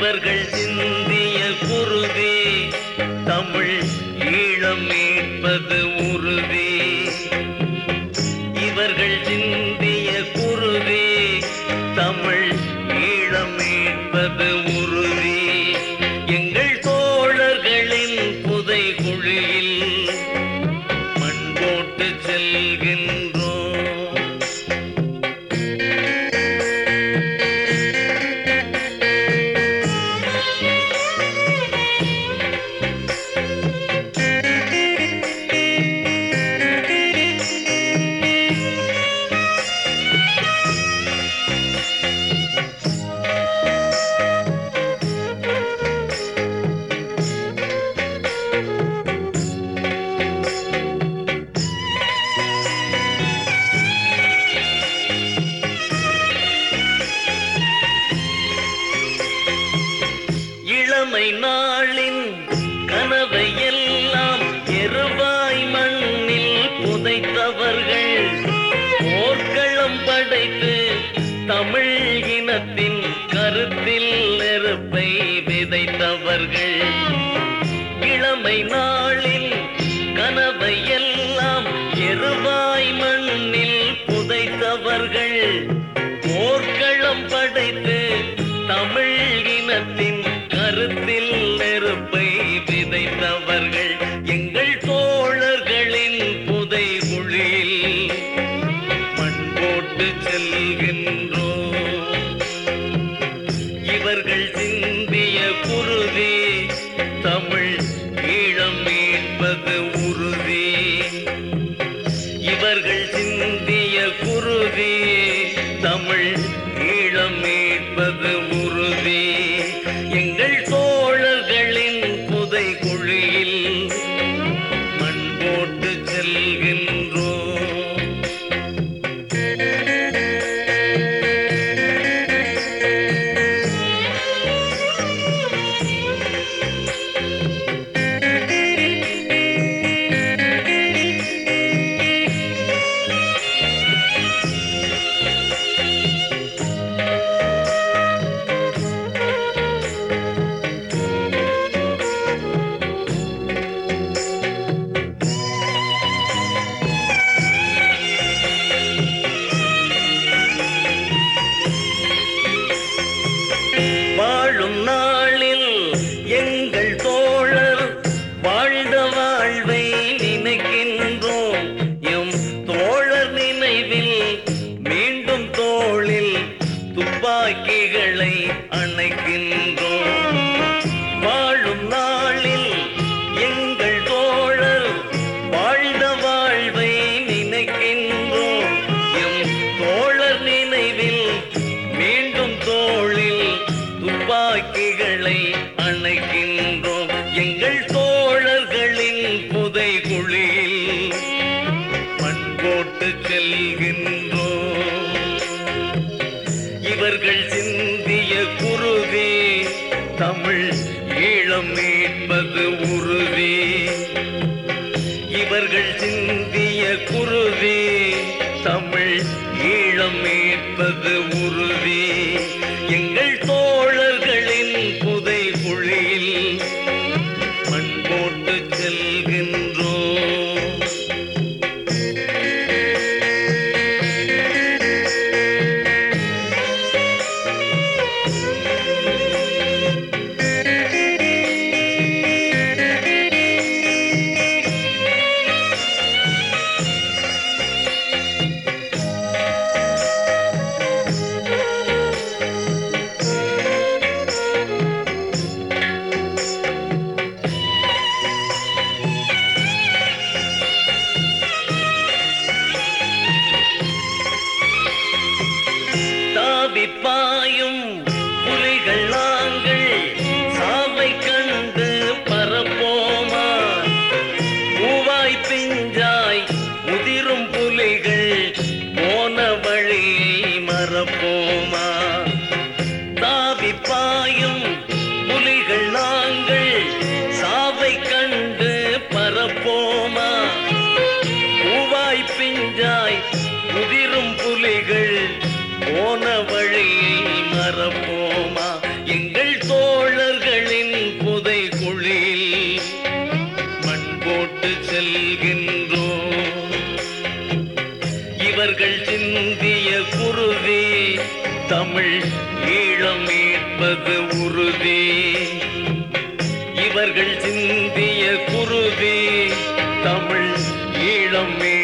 இவர்கள் சிந்திய குருதி தமிழ் ஈழம் மீட்பது உறுதி இவர்கள் சிந்திய குருதி தமிழ் ஈழம் மீட்பது உறுதி எங்கள் தோழர்களின் புதை குழியில் மண் போட்டு செல்கின்றோம் இளமை நாளின் கனவை எல்லாம் எருவாய் மண்ணில் புதைத்தவர்கள் போர்க்களம் படைத்து தமிழ் இனத்தின் கருத்தில் நெருப்பை விதைத்தவர்கள் இளமை நாளில் கனவை எல்லாம் எருவாய் மண்ணில் புதைத்தவர்கள் போர்க்களம் படைத்து தமிழ் இனத்தின் கருத்தில் நெருப்பை விதைத்தவர்கள் எங்கள் தோழர்களின் புதை குழியில் மண் போட்டு செல்கின்றோம் இவர்கள் சிந்திய குருதி தமிழ் ஈழம் மீட்பது உறுதி இவர்கள் சிந்திய குருதி தமிழ் ஈழம் மீட்பது உறுதி எங்கள் தோழர்களின் புதை குழியில் மண் போட்டு செல்கின்றோம் வாழும் நாளில் எங்கள் தோழர் வாழ்ந்த வாழ்வை நினைக்கின்றோம் எம் தோழர் நினைவில் மீண்டும் தோளில் துப்பாக்கிகளை அணைக்கின்றோம் வாழும் நாளில் எங்கள் தோழர் வாழ்ந்த வாழ்வை நினைக்கின்றோம் எம் தோழர் நினைவில் மீண்டும் தோளில் துப்பாக்கிகளை அணைக்கின்றோம் எங்கள் தோழர்களின் புதை குழியில் மண் போட்டு செல்கின்றோம் இவர்கள் சிந்திய குருதி தமிழ் ஈழம் மீட்பது உறுதி இவர்கள் சிந்திய குருதி தமிழ் ஈழம் மீட்பது உறுதி எங்கள் தோழர்களின் புதை குழியில் மண் போட்டு செல்கின்றோம் உறுதி இவர்கள் சிந்திய குருதி தமிழ் ஈழம்